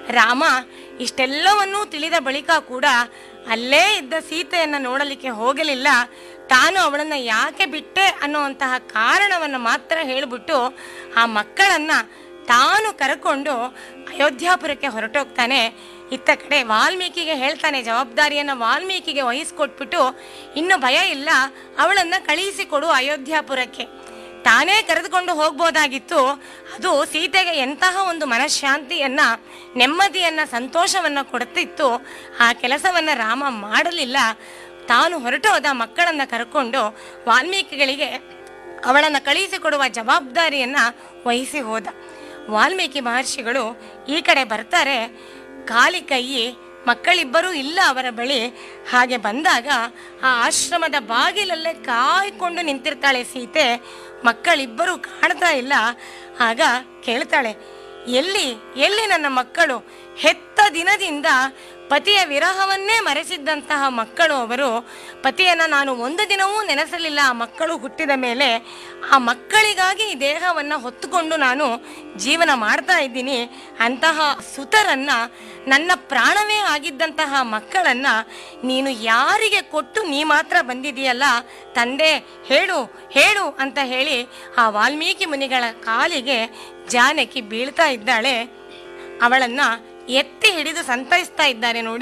ರಾಮ ಇಷ್ಟೆಲ್ಲವನ್ನೂ ತಿಳಿದ ಬಳಿಕ ಕೂಡ ಅಲ್ಲೇ ಇದ್ದ ಸೀತೆಯನ್ನು ನೋಡಲಿಕ್ಕೆ ಹೋಗಲಿಲ್ಲ ತಾನು ಅವಳನ್ನು ಯಾಕೆ ಬಿಟ್ಟೆ ಅನ್ನುವಂತಹ ಕಾರಣವನ್ನು ಮಾತ್ರ ಹೇಳಿಬಿಟ್ಟು ಆ ಮಕ್ಕಳನ್ನ ತಾನು ಕರ್ಕೊಂಡು ಅಯೋಧ್ಯಾಪುರಕ್ಕೆ ಹೊರಟೋಗ್ತಾನೆ ಇತ್ತ ಕಡೆ ವಾಲ್ಮೀಕಿಗೆ ಹೇಳ್ತಾನೆ ಜವಾಬ್ದಾರಿಯನ್ನು ವಾಲ್ಮೀಕಿಗೆ ವಹಿಸ್ಕೊಟ್ಬಿಟ್ಟು ಇನ್ನು ಭಯ ಇಲ್ಲ ಅವಳನ್ನ ಕಳುಹಿಸಿಕೊಡು ಅಯೋಧ್ಯಾಪುರಕ್ಕೆ ತಾನೇ ಕರೆದುಕೊಂಡು ಹೋಗ್ಬೋದಾಗಿತ್ತು ಅದು ಸೀತೆಗೆ ಎಂತಹ ಒಂದು ಮನಃಶಾಂತಿಯನ್ನ ನೆಮ್ಮದಿಯನ್ನ ಸಂತೋಷವನ್ನ ಕೊಡ್ತಿತ್ತು ಆ ಕೆಲಸವನ್ನ ರಾಮ ಮಾಡಲಿಲ್ಲ ತಾನು ಹೊರಟೋದ ಮಕ್ಕಳನ್ನ ಕರ್ಕೊಂಡು ವಾಲ್ಮೀಕಿಗಳಿಗೆ ಅವಳನ್ನು ಕಳುಹಿಸಿಕೊಡುವ ಜವಾಬ್ದಾರಿಯನ್ನ ವಹಿಸಿ ಹೋದ ವಾಲ್ಮೀಕಿ ಮಹರ್ಷಿಗಳು ಈ ಕಡೆ ಬರ್ತಾರೆ ಖಾಲಿ ಕೈ ಮಕ್ಕಳಿಬ್ಬರೂ ಇಲ್ಲ ಅವರ ಬಳಿ ಹಾಗೆ ಬಂದಾಗ ಆ ಆಶ್ರಮದ ಬಾಗಿಲಲ್ಲೇ ಕಾಯ್ಕೊಂಡು ನಿಂತಿರ್ತಾಳೆ ಸೀತೆ ಮಕ್ಕಳಿಬ್ಬರೂ ಕಾಣ್ತಾ ಇಲ್ಲ ಆಗ ಕೇಳ್ತಾಳೆ ಎಲ್ಲಿ ಎಲ್ಲಿ ನನ್ನ ಮಕ್ಕಳು ಹೆತ್ತ ದಿನದಿಂದ ಪತಿಯ ವಿರಹವನ್ನೇ ಮರೆಸಿದ್ದಂತಹ ಮಕ್ಕಳು ಅವರು ಪತಿಯನ್ನ ನಾನು ಒಂದು ದಿನವೂ ನೆನೆಸಲಿಲ್ಲ ಆ ಮಕ್ಕಳು ಹುಟ್ಟಿದ ಮೇಲೆ ಆ ಮಕ್ಕಳಿಗಾಗಿ ಈ ದೇಹವನ್ನ ಹೊತ್ತುಕೊಂಡು ನಾನು ಜೀವನ ಮಾಡ್ತಾ ಇದ್ದೀನಿ ಅಂತಹ ಸುತರನ್ನ ನನ್ನ ಪ್ರಾಣವೇ ಆಗಿದ್ದಂತಹ ಮಕ್ಕಳನ್ನ ನೀನು ಯಾರಿಗೆ ಕೊಟ್ಟು ನೀ ಮಾತ್ರ ಬಂದಿದೆಯಲ್ಲ ತಂದೆ ಹೇಳು ಹೇಳು ಅಂತ ಹೇಳಿ ಆ ವಾಲ್ಮೀಕಿ ಮುನಿಗಳ ಕಾಲಿಗೆ ಜಾನಕಿ ಬೀಳ್ತಾ ಇದ್ದಾಳೆ ಅವಳನ್ನ ಎತ್ತಿ ಹಿಡಿದು ಸಂತೈಸ್ತಾ ಇದ್ದಾರೆ ನೋಡಿ